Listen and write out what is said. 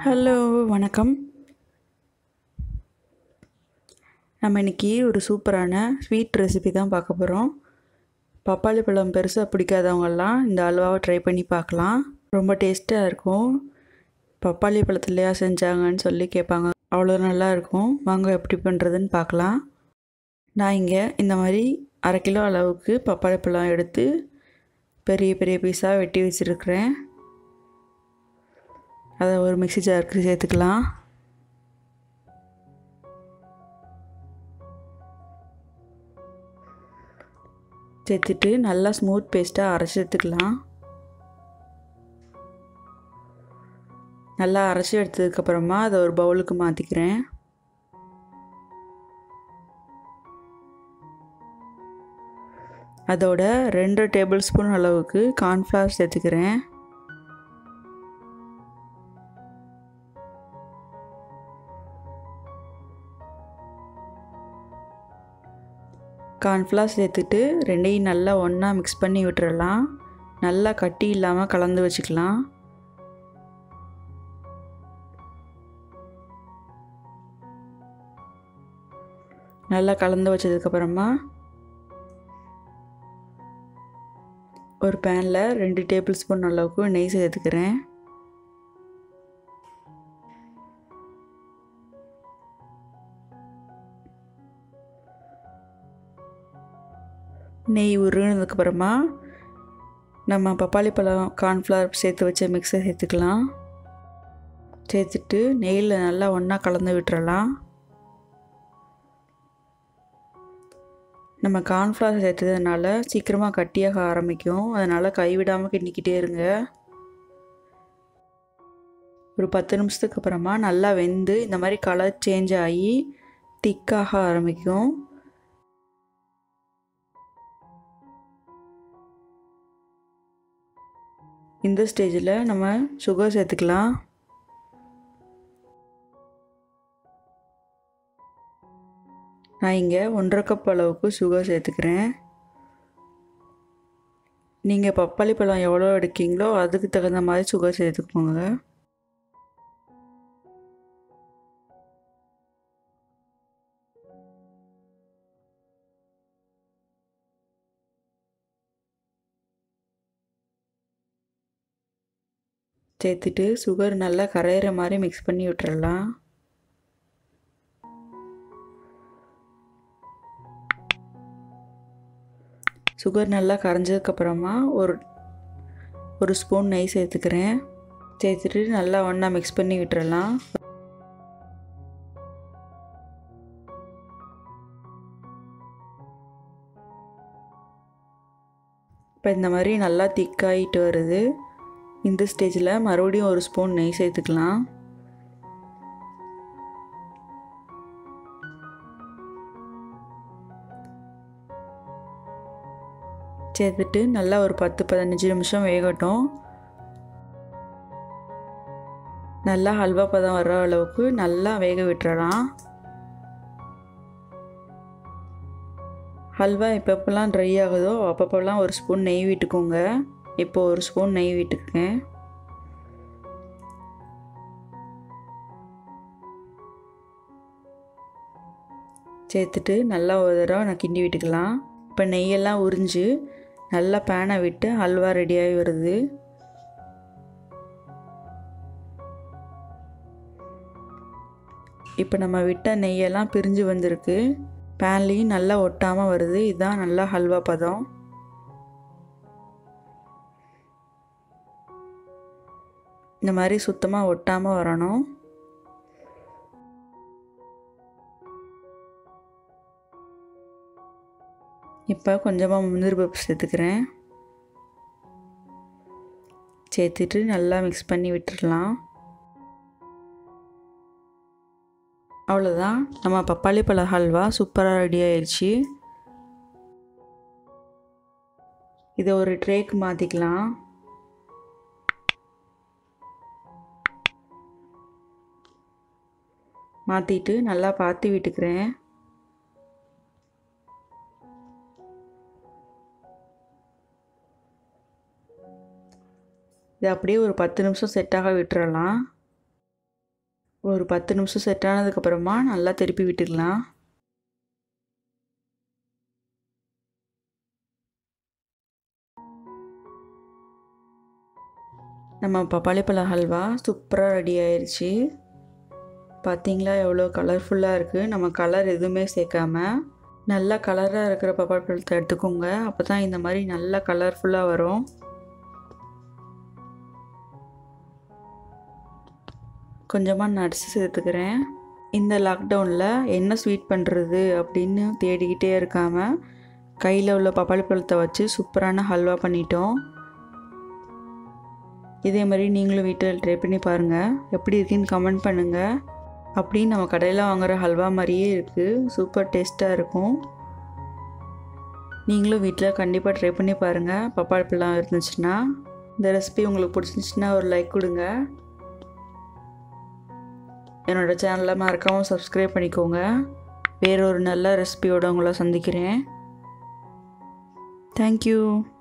hello வணக்கம் நம்ம இன்றைக்கி ஒரு சூப்பரான ஸ்வீட் ரெசிபி தான் பார்க்க போகிறோம் பப்பாளி பழம் பெருசாக பிடிக்காதவங்கெல்லாம் இந்த அல்வாவை ட்ரை பண்ணி பார்க்கலாம் ரொம்ப டேஸ்ட்டாக இருக்கும் பப்பாளி பழத்துலையா செஞ்சாங்கன்னு சொல்லி கேட்பாங்க அவ்வளோ நல்லா இருக்கும் வாங்க எப்படி பண்ணுறதுன்னு பார்க்கலாம் நான் இங்கே இந்த மாதிரி அரை கிலோ அளவுக்கு பப்பாளி பழம் எடுத்து பெரிய பெரிய பீஸாக வெட்டி வச்சுருக்கிறேன் அதை ஒரு மிக்ஸி ஜாருக்கு சேர்த்துக்கலாம் சேர்த்துட்டு நல்லா ஸ்மூத் பேஸ்ட்டாக அரைச்சி எடுத்துக்கலாம் நல்லா அரைச்சி எடுத்ததுக்கப்புறமா அதை ஒரு பவுலுக்கு மாற்றிக்கிறேன் அதோட ரெண்டு டேபிள் ஸ்பூன் அளவுக்கு கார்ன்ஃப்ளவர் சேர்த்துக்கிறேன் கார்ன்ஃப்ளவர் சேர்த்துட்டு ரெண்டையும் நல்லா ஒன்றா மிக்ஸ் பண்ணி விட்டுறலாம் நல்லா கட்டி இல்லாமல் கலந்து வச்சுக்கலாம் நல்லா கலந்து வச்சதுக்கப்புறமா ஒரு பேனில் ரெண்டு டேபிள் ஸ்பூன் அளவுக்கு நெய் சேர்த்துக்கிறேன் நெய் உருகினதுக்கப்புறமா நம்ம பப்பாளி பழம் கார்ன்ஃப்ளவர் சேர்த்து வச்ச மிக்ஸை சேர்த்துக்கலாம் சேர்த்துட்டு நெய்யில் நல்லா ஒன்றா கலந்து விட்டுறலாம் நம்ம கார்ன்ஃப்ளவர் சேர்த்ததுனால சீக்கிரமாக கட்டியாக ஆரம்பிக்கும் அதனால் கைவிடாமல் கிண்டிக்கிட்டே இருங்க ஒரு பத்து நிமிஷத்துக்கு அப்புறமா நல்லா வெந்து இந்த மாதிரி கலர் சேஞ்ச் ஆகி திக்காக ஆரம்பிக்கும் இந்த ஸ்டேஜில் நம்ம சுகர் சேர்த்துக்கலாம் நான் இங்கே ஒன்றரை கப் அளவுக்கு சுகர் சேர்த்துக்கிறேன் நீங்கள் பப்பாளி பழம் எவ்வளோ எடுக்கீங்களோ அதுக்கு தகுந்த மாதிரி சுகர் சேர்த்துக்கோங்க சேர்த்துட்டு சுகர் நல்லா கரையிற மாதிரி மிக்ஸ் பண்ணி விட்டுறலாம் சுகர் நல்லா கரைஞ்சதுக்கப்புறமா ஒரு ஒரு ஸ்பூன் நெய் சேர்த்துக்கிறேன் சேர்த்துட்டு நல்லா ஒன்றா மிக்ஸ் பண்ணி விட்டுறலாம் இப்போ இந்த மாதிரி நல்லா திக்காயிட்டு வருது இந்த ஸ்டேஜில் மறுபடியும் ஒரு ஸ்பூன் நெய் சேர்த்துக்கலாம் சேர்த்துட்டு நல்லா ஒரு பத்து பதினஞ்சு நிமிஷம் வேகட்டும் நல்லா ஹல்வா பதம் வர்ற அளவுக்கு நல்லா வேக விட்டுறலாம் ஹல்வா எப்பப்பெல்லாம் ட்ரை ஆகுதோ அப்பப்போலாம் ஒரு ஸ்பூன் நெய் விட்டுக்கோங்க இப்போ ஒரு ஸ்பூன் நெய் விட்டுக்கேன் சேர்த்துட்டு நல்லா ஒரு தடவை நான் கிண்டி விட்டுக்கலாம் இப்போ நெய்யெல்லாம் உறிஞ்சு நல்லா பேனை விட்டு ஹல்வா ரெடியாகி வருது இப்போ நம்ம விட்ட நெய்யெல்லாம் பிரிஞ்சு வந்திருக்கு பேன்லேயும் நல்லா ஒட்டாமல் வருது இதுதான் நல்லா ஹல்வா பதம் இந்த மாதிரி சுத்தமாக ஒட்டாமல் வரணும் இப்போ கொஞ்சமாக முந்திரி பருப்பு சேர்த்துக்கிறேன் சேர்த்துட்டு நல்லா மிக்ஸ் பண்ணி விட்டுடலாம் அவ்வளோதான் நம்ம பப்பாளி பழ ஹல்வா சூப்பராக ரெடி ஆயிடுச்சு இதை ஒரு ட்ரேக்கு மாற்றிக்கலாம் மாற்றிட்டு நல்லா பார்த்து விட்டுக்கிறேன் இதை அப்படியே ஒரு பத்து நிமிஷம் செட்டாக விட்டுறலாம் ஒரு பத்து நிமிஷம் செட் ஆனதுக்கப்புறமா நல்லா திருப்பி விட்டுக்கலாம் நம்ம பப்பாளி பழ ஹல்வா சூப்பராக ரெடி ஆயிடுச்சு பார்த்தீங்களா எவ்வளோ கலர்ஃபுல்லாக இருக்குது நம்ம கலர் எதுவுமே சேர்க்காம நல்லா கலராக இருக்கிற பப்பாளி பழத்தை எடுத்துக்கோங்க அப்போ தான் இந்த மாதிரி நல்லா கலர்ஃபுல்லாக வரும் கொஞ்சமாக நட்ஸ் சேர்த்துக்கிறேன் இந்த லாக்டவுனில் என்ன ஸ்வீட் பண்ணுறது அப்படின்னு தேடிக்கிட்டே இருக்காமல் கையில் உள்ள பப்பாளி பழத்தை வச்சு சூப்பரான ஹல்வா பண்ணிட்டோம் இதே மாதிரி நீங்களும் வீட்டில் ட்ரை பண்ணி பாருங்கள் எப்படி இருக்குன்னு கமெண்ட் பண்ணுங்கள் அப்படின்னு நம்ம கடையில் வாங்குகிற ஹல்வா மாதிரியே இருக்குது சூப்பர் டேஸ்ட்டாக இருக்கும் நீங்களும் வீட்டில் கண்டிப்பாக ட்ரை பண்ணி பாருங்கள் பப்பாளி பழம் இருந்துச்சுன்னா இந்த ரெசிபி உங்களுக்கு பிடிச்சிருந்துச்சுன்னா ஒரு லைக் கொடுங்க என்னோடய சேனலை மறக்காமல் சப்ஸ்கிரைப் பண்ணிக்கோங்க வேற ஒரு நல்ல ரெசிபியோடு உங்களை சந்திக்கிறேன் தேங்க்யூ